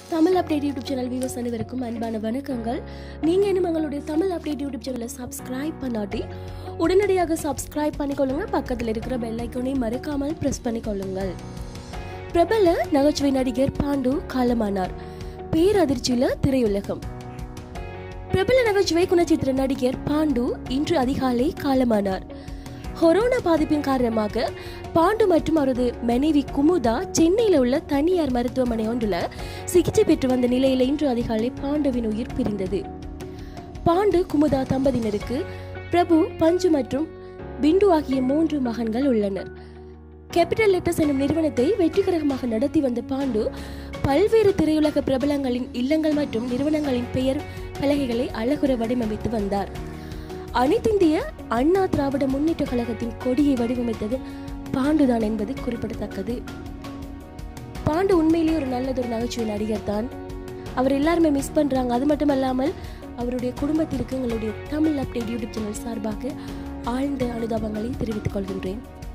Tamil update YouTube channel viewers அனைவருக்கும் அன்பான வணக்கங்கள் நீங்க இன்னும் எங்களுடைய தமிழ் அப்டேட் யூடியூப் சேனலை சப்ஸ்கிரைப் பண்ணாட்டி உடனடியாக சப்ஸ்கிரைப் பண்ணிக்கொள்ளுங்க பக்கத்தில் இருக்கிற பெல் ஐக்கானையும் மறக்காமல் பிரஸ் பண்ணிக்கொள்ளுங்கள் பிரபல நகைச்சுவை நடிகர் பாண்டு காலமானார் பேரதிர்ச்சியில திரையுலகம் பிரபல நகைச்சுவை குணச்சித்திர நடிகர் பாண்டு இன்று அதிகாலை காலமானார் கொரோனா பாதிப்பின் காரணமாக பாண்டு மற்றும் அவரது மனைவி குமுதா சென்னையில் உள்ள தனியார் மருத்துவமனை ஒன்றில் சிகிச்சை பெற்று வந்த நிலையில் இன்று அதிகாலை பாண்டுவின் உயிர் பிரிந்தது பாண்டு குமுதா தம்பதியினருக்கு பிரபு பஞ்சு மற்றும் பிண்டு ஆகிய மூன்று மகன்கள் உள்ளனர் கேபிட்டல் லெட்டர்ஸ் எனும் நிறுவனத்தை வெற்றிகரமாக நடத்தி வந்த பாண்டு பல்வேறு திரையுலக பிரபலங்களின் இல்லங்கள் மற்றும் நிறுவனங்களின் பெயர் பலகைகளை அழகுற வடிவமைத்து வந்தார் அனைத்திந்திய அண்ணா திராவிட முன்னேற்ற கழகத்தின் கொடியை வடிவமைத்தது பாண்டுதான் என்பது குறிப்பிடத்தக்கது பாண்டு உண்மையிலேயே ஒரு நல்லதொரு நகைச்சுவை நடிகர் தான் அவர் எல்லாருமே மிஸ் பண்றாங்க அது மட்டும் அல்லாமல் அவருடைய குடும்பத்திற்கு எங்களுடைய தமிழ் அப்டேட் யூடியூப் சேனல் சார்பாக ஆழ்ந்த அனுதாபங்களை தெரிவித்துக் கொள்கின்றேன்